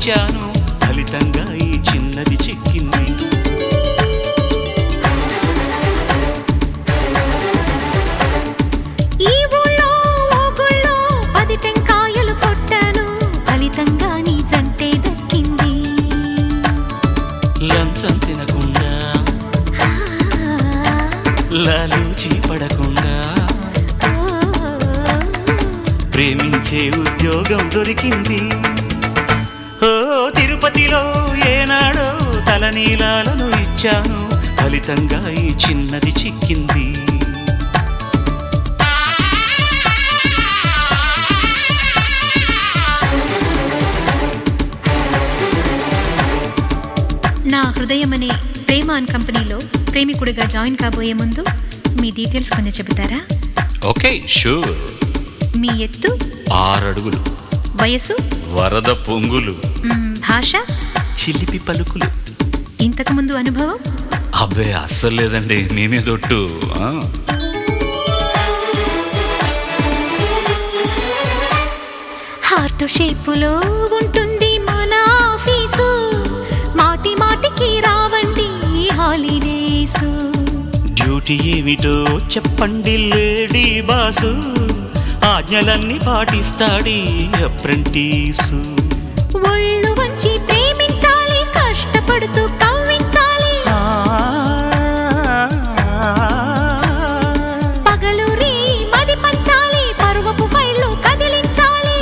ఇచ్చాను ఫలితంగా ఈ చిన్నది చిక్కింది ఈ ఊళ్ళో ఓ గుళ్ళో పది టెంకాయలు కొట్టాను ఫలితంగా నీ జంటే దక్కింది లంచం తినకుండా ఆ, లాలూచి పడకుండా ఓ, ప్రేమించే ఉద్యోగం దొరికింది ఓ తిరుపతిలో ఏనాడో తలనీలాలను ఇచ్చాను ఫలితంగా ఈ చిన్నది చిక్కింది నా హృదయం అనే ప్రేమ అన్ కంపెనీలో ప్రేమికుడిగా జాయిన్ కాబోయే ముందు మీ డీటెయిల్స్ కొంచెం చెబుతారా ఓకే షూర్ మీ ఎత్తు ఆరు అడుగులు వయసు వరద పొంగులు మ్, భాష చిలిపి పలుకులు ఇంతకుముందు అనుభవం అబ్బే అస్సలు లేదండి నేనే దొట్టు ఆ. హార్ట్ షేపులో ఉంటుంది మన ఆఫీసు మాటి మాటికి రావండి హాలిడేసు డ్యూటీ ఏమిటో చెప్పండి లేడీ బాసు ఆజ్ఞలన్నీ పాటిస్తాడి అప్రెంటీసు ఒళ్ళు వంచి ప్రేమించాలి కష్టపడుతూ కవ్వించాలి పగలు రీ మది పంచాలి పరువపు ఫైళ్ళు కదిలించాలి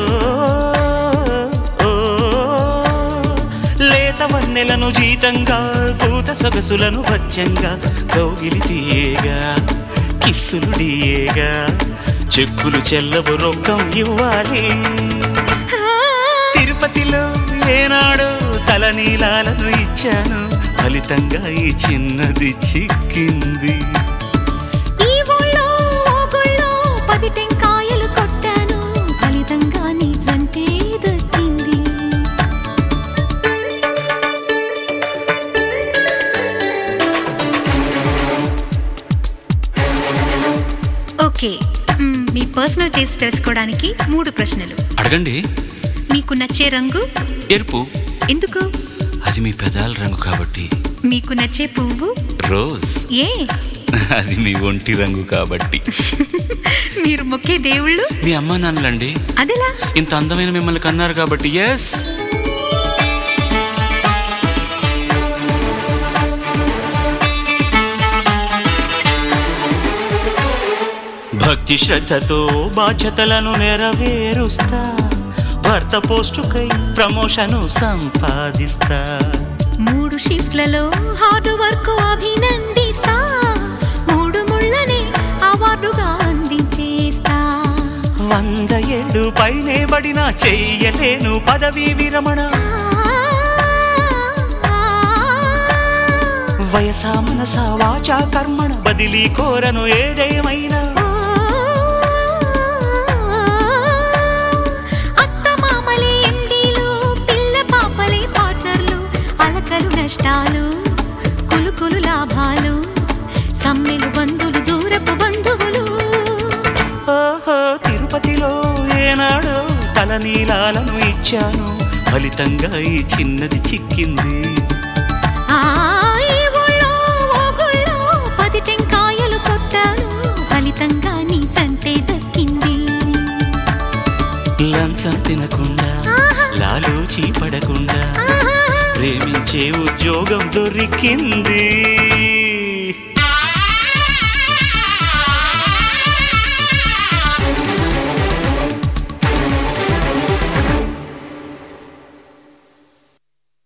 లేత వన్నెలను జీతంగా పూత సొగసులను వచ్చంగా కౌగిలి తీయేగా కిస్సులు డియేగా చెక్కులు చెల్లవు రొక్కం ఇవ్వాలి తిరుపతిలో ఏనాడు తలనీలాలను ఇచ్చాను ఫలితంగా ఈ చిన్నది చిక్కింది ఈ ఊళ్ళో ఓ గుళ్ళో పది టెంకాయలు కొట్టాను ఫలితంగా నీ జంటే దక్కింది ఓకే మ్, మీ పర్సనల్ టేస్ట్ తెలుసుకోవడానికి మూడు ప్రశ్నలు అడగండి మీకు నచ్చే రంగు ఎరుపు ఎందుకు అది మీ పెదాల రంగు కాబట్టి మీకు నచ్చే పువ్వు రోజ్ ఏ అది మీ ఒంటి రంగు కాబట్టి మీరు మొక్కే దేవుళ్ళు మీ అమ్మా నాన్నలండి అదెలా ఇంత అందమైన మిమ్మల్ని కన్నారు కాబట్టి ఎస్ భక్తి శ్రద్ధతో బాధ్యతలను నెరవేరుస్తా భర్త పోస్టుకై ప్రమోషను సంపాదిస్తా మూడు షిఫ్ట్లలో హార్డ్ వర్క్ అభినందిస్తా మూడు ముళ్ళనే అవార్డుగా అందించేస్తా వంద ఏళ్ళు పైనే పడినా చెయ్యలేను పదవీ విరమణ వయసా మనసా వాచా కర్మణ బదిలీ కోరను ఏదేమైనా అత్త మామలే ఎండీలు పిల్ల పాపలే పార్ట్నర్లు అలకలు నష్టాలు కులుకులు లాభాలు సమ్మెలు బంధులు దూరపు బంధువులు ఓహో తిరుపతిలో ఏనాడో తలనీలాలను ఇచ్చాను ఫలితంగా ఈ చిన్నది చిక్కింది ఆ ఈ ఊళ్ళో ఓ గుళ్ళో పది టెంకాయలు కొట్టాను ఫలితంగా నీ చంటే దక్కింది లంచం తినకుండా ఆహా. లాలూచి పడకుండా ఆహా. ప్రేమించే ఉద్యోగం దొరికింది